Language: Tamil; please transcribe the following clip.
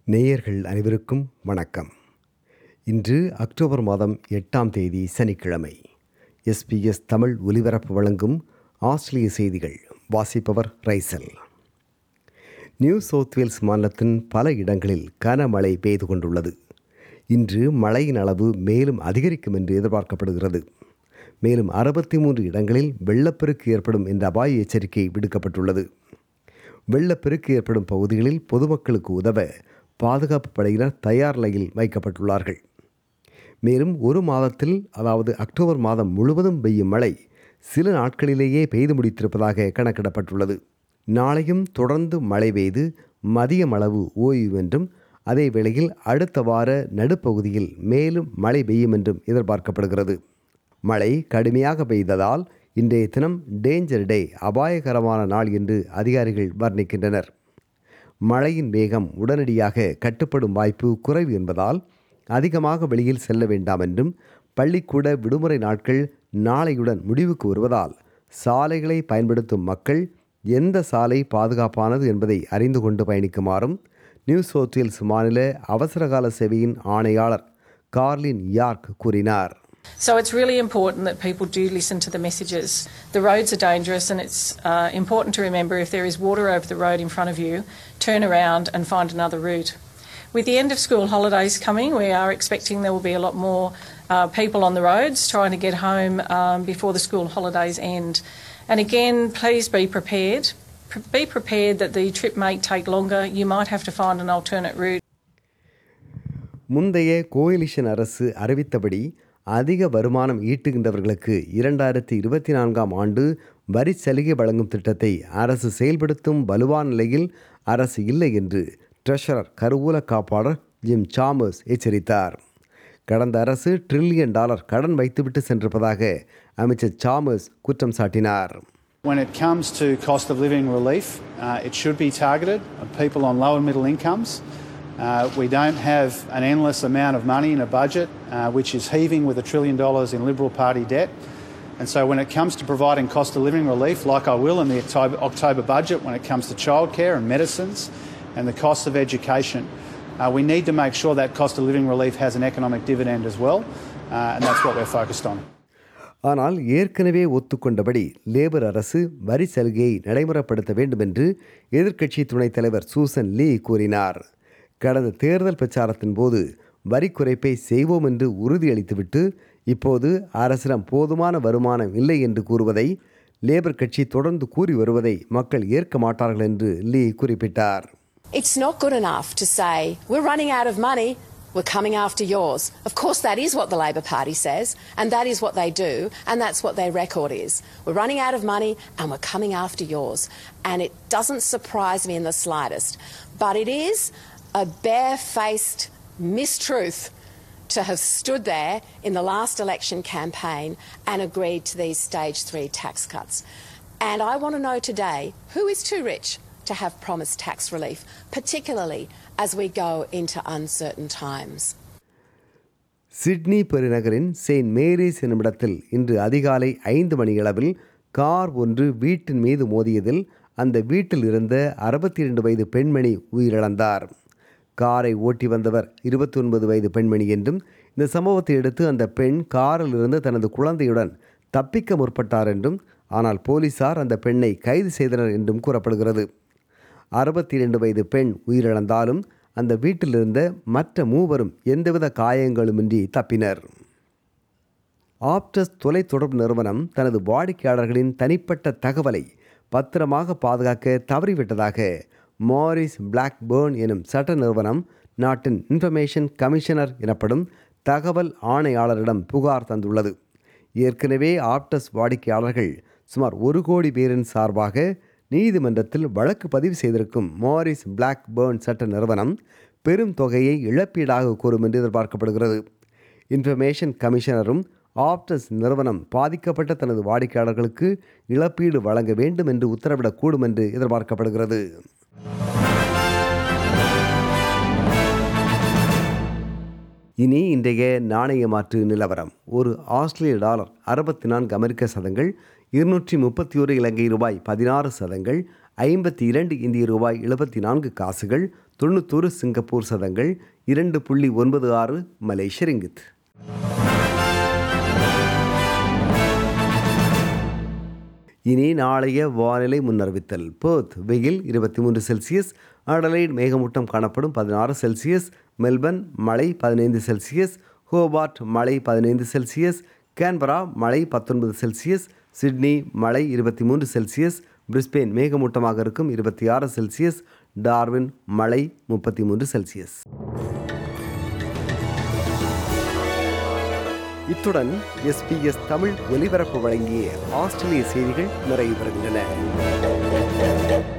நேயர்கள் அனைவருக்கும் வணக்கம் இன்று அக்டோபர் மாதம் எட்டாம் தேதி சனிக்கிழமை எஸ்பிஎஸ் தமிழ் ஒலிபரப்பு வழங்கும் ஆஸ்திரேலிய செய்திகள் வாசிப்பவர் ரைசல் நியூ சவுத் வேல்ஸ் மாநிலத்தின் பல இடங்களில் கனமழை பெய்து கொண்டுள்ளது இன்று மழையின் அளவு மேலும் அதிகரிக்கும் என்று எதிர்பார்க்கப்படுகிறது மேலும் அறுபத்தி மூன்று இடங்களில் வெள்ளப்பெருக்கு ஏற்படும் என்ற அபாய எச்சரிக்கை விடுக்கப்பட்டுள்ளது வெள்ளப்பெருக்கு ஏற்படும் பகுதிகளில் பொதுமக்களுக்கு உதவ பாதுகாப்பு படையினர் தயார் நிலையில் வைக்கப்பட்டுள்ளார்கள் மேலும் ஒரு மாதத்தில் அதாவது அக்டோபர் மாதம் முழுவதும் பெய்யும் மழை சில நாட்களிலேயே பெய்து முடித்திருப்பதாக கணக்கிடப்பட்டுள்ளது நாளையும் தொடர்ந்து மழை பெய்து மதியம் அளவு ஓய்வு என்றும் அதே வேளையில் அடுத்த வார நடுப்பகுதியில் மேலும் மழை பெய்யும் என்றும் எதிர்பார்க்கப்படுகிறது மழை கடுமையாக பெய்ததால் இன்றைய தினம் டேஞ்சர் டே அபாயகரமான நாள் என்று அதிகாரிகள் வர்ணிக்கின்றனர் மழையின் வேகம் உடனடியாக கட்டுப்படும் வாய்ப்பு குறைவு என்பதால் அதிகமாக வெளியில் செல்ல வேண்டாம் என்றும் பள்ளிக்கூட விடுமுறை நாட்கள் நாளையுடன் முடிவுக்கு வருவதால் சாலைகளை பயன்படுத்தும் மக்கள் எந்த சாலை பாதுகாப்பானது என்பதை அறிந்து கொண்டு பயணிக்குமாறும் நியூ சவுத் வேல்ஸ் மாநில அவசரகால சேவையின் ஆணையாளர் கார்லின் யார்க் கூறினார் So it's really important that people do listen to the messages. The roads are dangerous, and it's uh, important to remember if there is water over the road in front of you, turn around and find another route. With the end of school holidays coming, we are expecting there will be a lot more uh, people on the roads trying to get home um, before the school holidays end. And again, please be prepared. Pre- be prepared that the trip may take longer. You might have to find an alternate route. முந்தைய கோயிலிஷன் அரசு அறிவித்தபடி அதிக வருமானம் ஈட்டுகின்றவர்களுக்கு இரண்டாயிரத்தி இருபத்தி நான்காம் ஆண்டு வரி சலுகை வழங்கும் திட்டத்தை அரசு செயல்படுத்தும் வலுவான நிலையில் அரசு இல்லை என்று ட்ரெஷரர் கருவூல காப்பாளர் ஜிம் சாமர்ஸ் எச்சரித்தார் கடந்த அரசு ட்ரில்லியன் டாலர் கடன் வைத்துவிட்டு சென்றிருப்பதாக அமைச்சர் சாமர்ஸ் குற்றம் சாட்டினார் When it comes to cost of living relief, uh, it should be targeted at people on low and middle incomes. Uh, we don't have an endless amount of money in a budget uh, which is heaving with a trillion dollars in Liberal Party debt. And so, when it comes to providing cost of living relief, like I will in the October, October budget, when it comes to childcare and medicines and the cost of education, uh, we need to make sure that cost of living relief has an economic dividend as well. Uh, and that's what we're focused on. ஆனால் ஏற்கனவே ஒத்துக்கொண்டபடி லேபர் அரசு வரி சலுகையை நடைமுறைப்படுத்த வேண்டும் என்று எதிர்க்கட்சி துணைத் தலைவர் சூசன் லீ கூறினார் கடந்த தேர்தல் பிரச்சாரத்தின் போது வரி குறைப்பை செய்வோம் என்று உறுதியளித்துவிட்டு இப்போது அரசிடம் போதுமான வருமானம் இல்லை என்று கூறுவதை லேபர் கட்சி தொடர்ந்து கூறி வருவதை மக்கள் ஏற்க மாட்டார்கள் என்று லீ குறிப்பிட்டார் It's not good enough to say, we're running out of money, we're coming after yours. Of course, that is what the Labor Party says, and that is what they do, and that's what their record is. We're running out of money, and we're coming after yours. And it doesn't surprise me in the slightest. But it is a barefaced mistruth to have stood there in the last election campaign and agreed to these stage three tax cuts. And I want to know today who is too rich to have promised tax relief, particularly as we go into uncertain times. Sydney பெருநகரின் செயின்ட் மேரிஸ் என்னுமிடத்தில் இன்று அதிகாலை ஐந்து மணியளவில் கார் ஒன்று வீட்டின் மீது மோதியதில் அந்த வீட்டில் இருந்த அறுபத்தி இரண்டு வயது பெண்மணி உயிரிழந்தார் காரை ஓட்டி வந்தவர் இருபத்தி ஒன்பது வயது பெண்மணி என்றும் இந்த சம்பவத்தை அடுத்து அந்த பெண் காரில் இருந்து தனது குழந்தையுடன் தப்பிக்க முற்பட்டார் என்றும் ஆனால் போலீசார் அந்த பெண்ணை கைது செய்தனர் என்றும் கூறப்படுகிறது அறுபத்தி இரண்டு வயது பெண் உயிரிழந்தாலும் அந்த வீட்டில் இருந்த மற்ற மூவரும் எந்தவித காயங்களுமின்றி தப்பினர் ஆப்டஸ் தொலைத்தொடர்பு நிறுவனம் தனது வாடிக்கையாளர்களின் தனிப்பட்ட தகவலை பத்திரமாக பாதுகாக்க தவறிவிட்டதாக மாரிஸ் பிளாக்பேர்ன் எனும் சட்ட நிறுவனம் நாட்டின் இன்ஃபர்மேஷன் கமிஷனர் எனப்படும் தகவல் ஆணையாளரிடம் புகார் தந்துள்ளது ஏற்கனவே ஆப்டஸ் வாடிக்கையாளர்கள் சுமார் ஒரு கோடி பேரின் சார்பாக நீதிமன்றத்தில் வழக்கு பதிவு செய்திருக்கும் மாரிஸ் பிளாக்பேர்ன் சட்ட நிறுவனம் பெரும் தொகையை இழப்பீடாக கோரும் என்று எதிர்பார்க்கப்படுகிறது இன்ஃபர்மேஷன் கமிஷனரும் ஆப்டஸ் நிறுவனம் பாதிக்கப்பட்ட தனது வாடிக்கையாளர்களுக்கு இழப்பீடு வழங்க வேண்டும் என்று உத்தரவிடக்கூடும் என்று எதிர்பார்க்கப்படுகிறது இனி இன்றைய நாணய மாற்று நிலவரம் ஒரு ஆஸ்திரேலிய டாலர் அறுபத்தி நான்கு அமெரிக்க சதங்கள் இருநூற்றி முப்பத்தி ஒரு இலங்கை ரூபாய் பதினாறு சதங்கள் ஐம்பத்தி இரண்டு இந்திய ரூபாய் எழுபத்தி நான்கு காசுகள் தொண்ணூத்தொரு சிங்கப்பூர் சதங்கள் இரண்டு புள்ளி ஒன்பது ஆறு மலேசிய ரிங்கித் இனி நாளைய வானிலை முன்னறிவித்தல் பேர்த் வெயில் இருபத்தி மூன்று செல்சியஸ் அடலைட் மேகமூட்டம் காணப்படும் பதினாறு செல்சியஸ் மெல்பர்ன் மழை பதினைந்து செல்சியஸ் ஹோபார்ட் மழை பதினைந்து செல்சியஸ் கேன்பரா மழை பத்தொன்பது செல்சியஸ் சிட்னி மழை இருபத்தி மூன்று செல்சியஸ் பிரிஸ்பெயின் மேகமூட்டமாக இருக்கும் இருபத்தி ஆறு செல்சியஸ் டார்வின் மழை முப்பத்தி மூன்று செல்சியஸ் இத்துடன் எஸ்பிஎஸ் தமிழ் ஒலிபரப்பு வழங்கிய ஆஸ்திரேலிய செய்திகள் நிறைவு பெறுகின்றன